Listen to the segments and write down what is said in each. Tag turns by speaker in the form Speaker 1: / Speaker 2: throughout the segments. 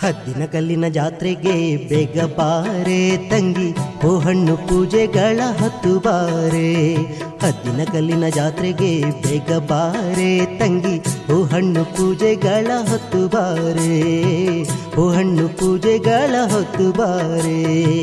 Speaker 1: ಹದ್ದಿನ ಕಲ್ಲಿನ ಜಾತ್ರೆಗೆ ಬೇಗ ಬಾರೆ ತಂಗಿ ಓ ಹಣ್ಣು ಪೂಜೆಗಳ ಹತ್ತು ಬಾರೆ ಹದ್ದಿನ ಕಲ್ಲಿನ ಜಾತ್ರೆಗೆ ಬೇಗ ಬಾರೆ ತಂಗಿ ಓ ಹಣ್ಣು ಪೂಜೆಗಳ ಹತ್ತು ಬಾರೆ ಓ ಹಣ್ಣು ಪೂಜೆಗಳ ಹತ್ತು ಬಾರೆ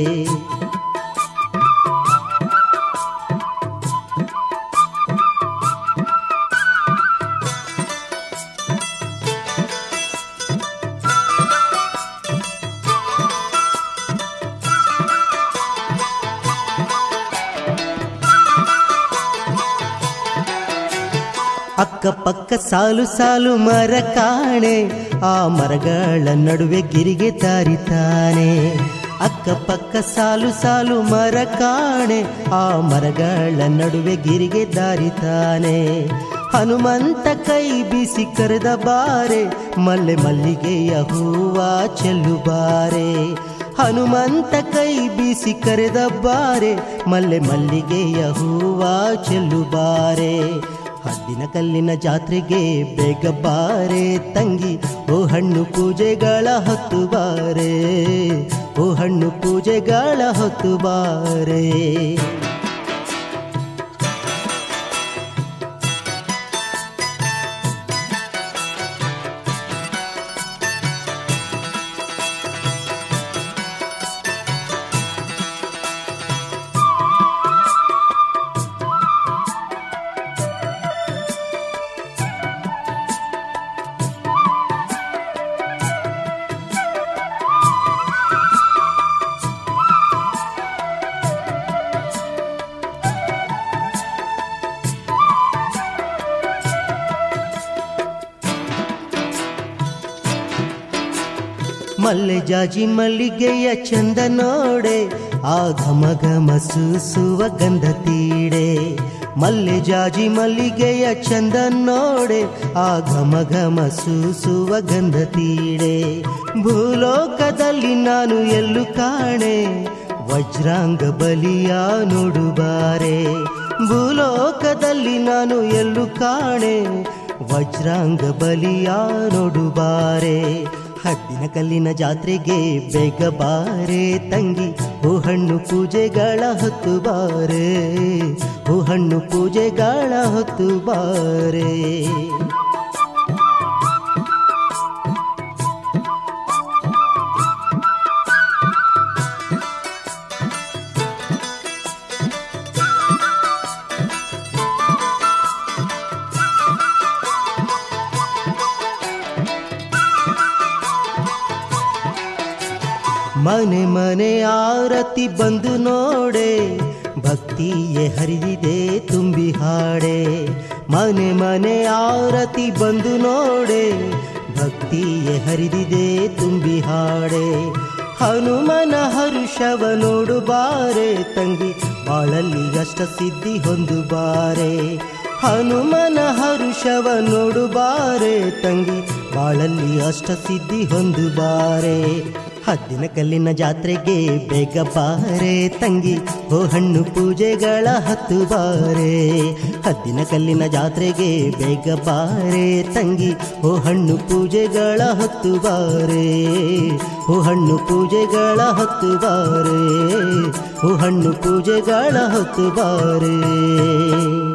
Speaker 1: ಅಕ್ಕಪಕ್ಕ ಸಾಲು ಸಾಲು ಮರ ಕಾಣೆ ಆ ಮರಗಳ ನಡುವೆ ಗಿರಿಗೆ ತಾರಿತಾನೆ ಅಕ್ಕಪಕ್ಕ ಸಾಲು ಸಾಲು ಮರ ಕಾಣೆ ಆ ಮರಗಳ ನಡುವೆ ಗಿರಿಗೆ ದಾರಿತಾನೆ ಹನುಮಂತ ಕೈ ಬೀಸಿ ಕರೆದ ಬಾರೆ ಮಲ್ಲೆ ಮಲ್ಲಿಗೆಯ ಹೂವ ಚೆಲ್ಲು ಬಾರೆ ಹನುಮಂತ ಕೈ ಬೀಸಿ ಕರೆದ ಬಾರೆ ಮಲ್ಲೆ ಮಲ್ಲಿಗೆಯ ಹೂವ ಚೆಲ್ಲು ಬಾರೆ ಹದ್ದಿನ ಕಲ್ಲಿನ ಜಾತ್ರೆಗೆ ಬೇಗ ಬಾರೆ ತಂಗಿ ಓ ಹಣ್ಣು ಪೂಜೆಗಳ ಹೊತ್ತು ಬಾರೆ ಓ ಹಣ್ಣು ಪೂಜೆಗಳ ಹೊತ್ತು ಬಾರೆ ಮಲ್ಲೆ ಜಾಜಿ ಮಲ್ಲಿಗೆಯ ಚಂದ ನೋಡೆ ಆ ಘಮ ಘಮ ಸೂಸುವ ಗಂಧ ತೀಡೆ ಮಲ್ಲೆ ಜಾಜಿ ಮಲ್ಲಿಗೆಯ ಚಂದ ನೋಡೆ ಆ ಘಮ ಘಮ ಸೂಸುವ ಗಂಧ ತೀಡೆ ಭೂಲೋಕದಲ್ಲಿ ನಾನು ಎಲ್ಲೂ ಕಾಣೆ ವಜ್ರಾಂಗ ಬಲಿಯ ನೋಡುಬಾರೆ ಭೂಲೋಕದಲ್ಲಿ ನಾನು ಎಲ್ಲೂ ಕಾಣೆ ವಜ್ರಾಂಗ ಬಲಿಯ ನೋಡುಬಾರೆ ಹದ್ದಿನ ಕಲ್ಲಿನ ಜಾತ್ರೆಗೆ ಬೇಗ ಬಾರೆ ತಂಗಿ ಓ ಹಣ್ಣು ಪೂಜೆಗಳ ಹೊತ್ತು ಬಾರೆ ಓ ಹಣ್ಣು ಪೂಜೆಗಳ ಹೊತ್ತು ಬಾರೆ ಮನೆ ಮನೆ ಆರತಿ ಬಂದು ನೋಡೆ ಭಕ್ತಿಯೇ ಹರಿದಿದೆ ತುಂಬಿ ಹಾಡೆ ಮನೆ ಮನೆ ಆರತಿ ಬಂದು ನೋಡೆ ಭಕ್ತಿಯೇ ಹರಿದಿದೆ ತುಂಬಿ ಹಾಡೆ ಹನುಮನ ಹರುಷವ ನೋಡು ಬಾರೆ ತಂಗಿ ಬಾಳಲ್ಲಿ ಅಷ್ಟ ಸಿದ್ಧಿ ಹೊಂದು ಬಾರೆ ಹನುಮನ ಹರುಷವ ನೋಡು ಬಾರೆ ತಂಗಿ ಬಾಳಲ್ಲಿ ಅಷ್ಟ ಸಿದ್ಧಿ ಹೊಂದು ಬಾರೆ ಹದ್ದಿನ ಕಲ್ಲಿನ ಜಾತ್ರೆಗೆ ಬೇಗ ಬಾರೆ ತಂಗಿ ಓ ಹಣ್ಣು ಪೂಜೆಗಳ ಹತ್ತು ಬಾರೆ ಹದ್ದಿನ ಕಲ್ಲಿನ ಜಾತ್ರೆಗೆ ಬೇಗ ಬಾರೆ ತಂಗಿ ಓ ಹಣ್ಣು ಪೂಜೆಗಳ ಹತ್ತು ಬಾರೆ ಓ ಹಣ್ಣು ಪೂಜೆಗಳ ಹತ್ತು ಬಾರೆ ಓ ಹಣ್ಣು ಪೂಜೆಗಳ ಹತ್ತು ಬಾರೆ